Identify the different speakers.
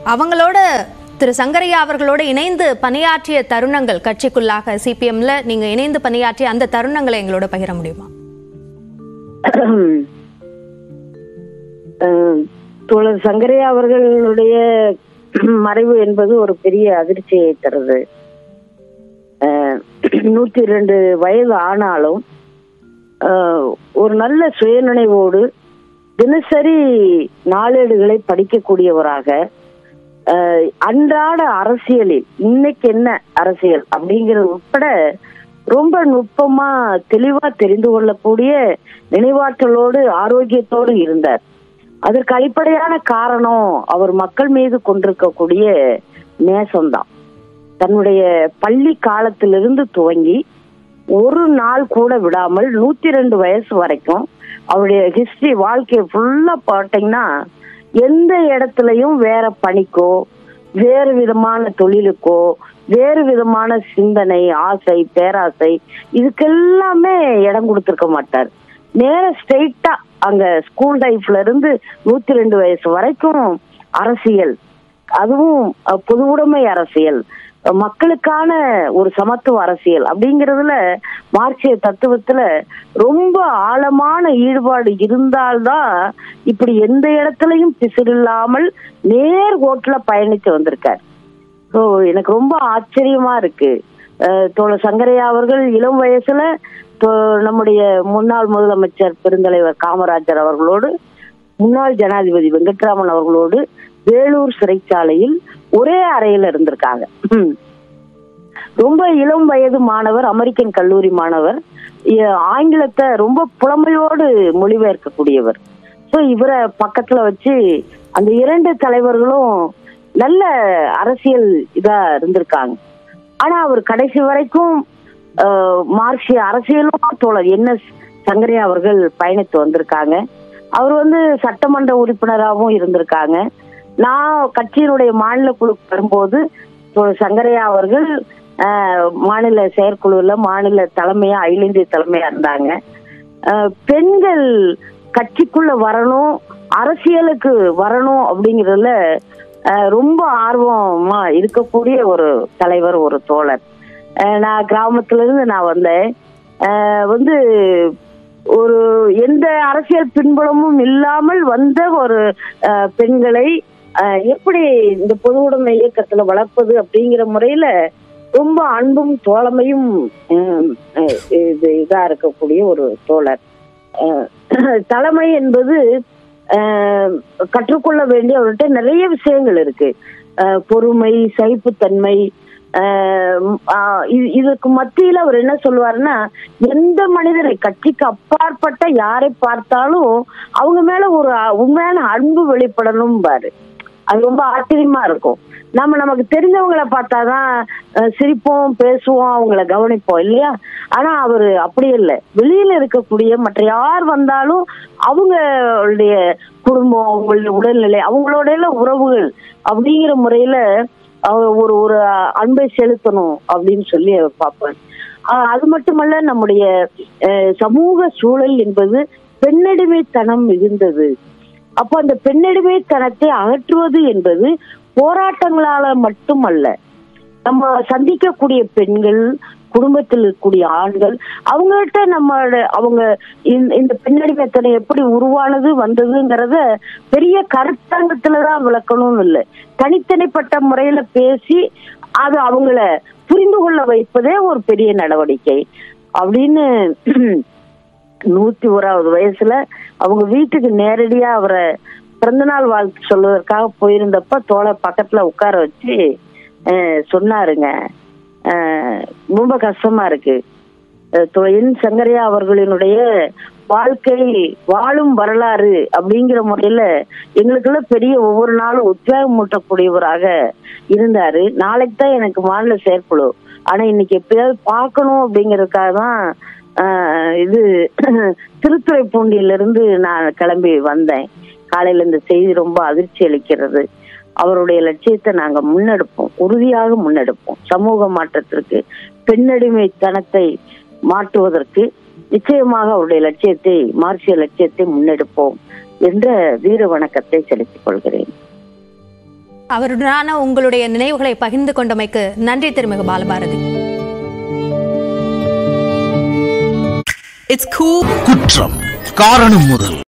Speaker 1: அவங்களோட திரு சங்கரையா அவர்களோட இணைந்து பணியாற்றிய தருணங்கள் கட்சிக்குள்ளாக சிபிஎம்ல நீங்க இணைந்து பணியாற்றிய அந்த தருணங்களை எங்களோட பகிர முடியுமா
Speaker 2: அஹ் தோழர் சங்கரையா அவர்களுடைய மறைவு என்பது ஒரு பெரிய அதிர்ச்சியை தருது அஹ் நூத்தி இரண்டு வயது ஆனாலும் அஹ் ஒரு நல்ல சுயநினைவோடு தினசரி நாளேடுகளை படிக்கக்கூடியவராக அஹ் அன்றாட அரசியலில் இன்னைக்கு என்ன அரசியல் அப்படிங்கிறது உட்பட ரொம்ப நுட்பமா தெளிவா தெரிந்து கொள்ளக்கூடிய நினைவாற்றலோடு ஆரோக்கியத்தோடு இருந்தார் அதற்கு அடிப்படையான காரணம் அவர் மக்கள் மீது கொண்டிருக்கக்கூடிய நேசம்தான் தன்னுடைய பள்ளி காலத்திலிருந்து துவங்கி ஒரு நாள் கூட விடாமல் நூத்தி ரெண்டு வயசு வரைக்கும் அவருடைய ஹிஸ்டரி வாழ்க்கையை ஃபுல்லா பார்த்தீங்கன்னா எந்த இடத்துலயும் வேற பணிக்கோ வேறு விதமான தொழிலுக்கோ வேறு விதமான சிந்தனை ஆசை பேராசை இதுக்கெல்லாமே இடம் கொடுத்திருக்க மாட்டார் நேர ஸ்ட்ரெயிட்டா அங்க ஸ்கூல் லைஃப்ல இருந்து நூத்தி ரெண்டு வயசு வரைக்கும் அரசியல் அதுவும் அஹ், பொது உடைமை அரசியல் அஹ், மக்களுக்கான ஒரு சமத்துவ அரசியல் அப்படிங்கறதுல மார்க்சிய தத்துவத்துல ரொம்ப ஆழமான ஈடுபாடு இருந்தால்தான் இப்படி எந்த இடத்துலயும் பிசிறில்லாமல் நேர் ஓட்டுல பயணித்து வந்திருக்கார் ஸோ எனக்கு ரொம்ப ஆச்சரியமா இருக்கு அஹ், தோழர் சங்கரையா அவர்கள் இளம் வயசுல தோ- நம்முடைய முன்னாள் முதலமைச்சர் பெருந்தலைவர் காமராஜர் அவர்களோடு முன்னாள் ஜனாதிபதி வெங்கட்ராமன் அவர்களோடு வேலூர் சிறைச்சாலையில் ஒரே அறையில இருந்திருக்காங்க ம். ரொம்ப இளம் வயது மாணவர் அமெரிக்கன் கல்லூரி மாணவர் இ- ஆங்கிலத்தை ரொம்ப புலமையோடு மொழிபெயர்க்கக்கூடியவர் ஸோ இவரை பக்கத்துல வச்சு அந்த இரண்டு தலைவர்களும் நல்ல அரசியல் இதா இருந்திருக்காங்க ஆனா அவர் கடைசி வரைக்கும் அஹ், மார்க்சிய அரசியலும் தோழர் என் எஸ் சங்கரையா அவர்கள் பயணித்து வந்திருக்காங்க அவர் வந்து சட்டமன்ற உறுப்பினராகவும் இருந்திருக்காங்க நான் கட்சியினுடைய மாநில குழுக்கு வரும்போது தோழர் சங்கரையா அவர்கள் அஹ், மாநில செயற்குழுல மாநில தலைமையா அகில இந்திய தலைமையா இருந்தாங்க அஹ், பெண்கள் கட்சிக்குள்ள வரணும் அரசியலுக்கு வரணும் அப்படிங்கறதுல அஹ், ரொம்ப ஆர்வமா இருக்கக்கூடிய ஒரு தலைவர் ஒரு தோழர் அஹ், நான் கிராமத்துல இருந்து நான் வந்தேன் அஹ், வந்து ஒரு எந்த அரசியல் பின்புலமும் இல்லாமல் வந்த ஒரு அஹ், பெண்களை அஹ், எப்படி இந்த பொது உடைமை இயக்கத்துல வளர்ப்பது அப்படிங்கிற முறையில ரொம்ப அன்பும் தோழமையும் அஹ், அஹ், இது இதா இருக்கக்கூடிய ஒரு தோழர் அஹ், தலைமை என்பது அஹ், கற்றுக்கொள்ள வேண்டிய அவர்கிட்ட நிறைய விஷயங்கள் இருக்கு அஹ், பொறுமை சகிப்புத்தன்மை அஹ், ஆஹ், இது- இதுக்கு மத்தியில அவர் என்ன சொல்லுவாருன்னா எந்த மனிதரை கட்சிக்கு அப்பாற்பட்ட யாரை பார்த்தாலும் அவங்க மேல ஒரு அ- உண்மையான அன்பு வெளிப்படணும் பாரு அது ரொம்ப ஆச்சரியமா இருக்கும் நம்ம நமக்கு தெரிஞ்சவங்கள பார்த்தாதான் அஹ், சிரிப்போம் பேசுவோம் அவங்கள கவனிப்போம் இல்லையா ஆனா அவரு அப்படி இல்லை வெளியில இருக்கக்கூடிய மற்ற யார் வந்தாலும் அவங்களுடைய குடும்பம் அவங்களுடைய உடல்நிலை அவங்களோட எல்லாம் உறவுகள் அப்படிங்கிற முறையில அவர் ஒரு ஒரு அன்பை செலுத்தணும் அப்படின்னு சொல்லி அவர் பார்ப்பார் ஆஹ் அது மட்டுமல்ல நம்முடைய அஹ், சமூக சூழல் என்பது பெண்ணடிமைத்தனம் மிகுந்தது அப்போ அந்த பெண்ணடிமைத்தனத்தை அகற்றுவது என்பது போராட்டங்களால மட்டுமல்ல நம்ம சந்திக்கக்கூடிய பெண்கள் குடும்பத்தில் இருக்கக்கூடிய ஆண்கள் அவங்ககிட்ட நம்மளோட அவங்க இந்த- இந்த பெண்ணடிமைத்தனம் எப்படி உருவானது வந்ததுங்கிறத பெரிய கருத்தங்கத்துலதான் விளக்கணும்னு இல்லை தனித்தனிப்பட்ட முறையில பேசி அது அவங்கள புரிந்து கொள்ள வைப்பதே ஒரு பெரிய நடவடிக்கை அப்படின்னு நூத்தி ஓராவது வயசுல அவங்க வீட்டுக்கு நேரடியா அவரை பிறந்தநாள் வாழ்த்து சொல்வதற்காக போயிருந்தப்ப தோழர் பக்கத்துல உட்கார வச்சு அஹ், சொன்னாருங்க அஹ், ரொம்ப கஷ்டமா இருக்கு அஹ், தோ- என் சங்கரையா அவர்களினுடைய வாழ்க்கை வாழும் வரலாறு அப்படிங்கிற முறையில எங்களுக்குள்ள பெரிய ஒவ்வொரு நாளும் உத்வேகம் மூட்டக்கூடியவராக இருந்தாரு நாளைக்கு தான் எனக்கு மாநில செயற்குழு ஆனா இன்னைக்கு எப்படியாவது பார்க்கணும் அப்படிங்கறதுக்காக தான் ஆஹ், இது திருத்துறைப்பூண்டியில இருந்து நான் கிளம்பி வந்தேன் காலையில இந்த செய்தி ரொம்ப அதிர்ச்சி அளிக்கிறது அவருடைய லட்சியத்தை நாங்க முன்னெடுப்போம் உறுதியாக முன்னெடுப்போம் சமூக மாற்றத்திற்கு பெண்ணடிமைத்தனத்தை மாற்றுவதற்கு நிச்சயமாக அவருடைய லட்சியத்தை மார்க்சிய லட்சியத்தை முன்னெடுப்போம் என்ற வீர வணக்கத்தை செலுத்திக் கொள்கிறேன்
Speaker 1: அவருடனான உங்களுடைய நினைவுகளை பகிர்ந்து கொண்டமைக்கு நன்றி திருமிகு பாலபாரதி
Speaker 3: It's cool.
Speaker 4: குற்றம் காரணம் முதல்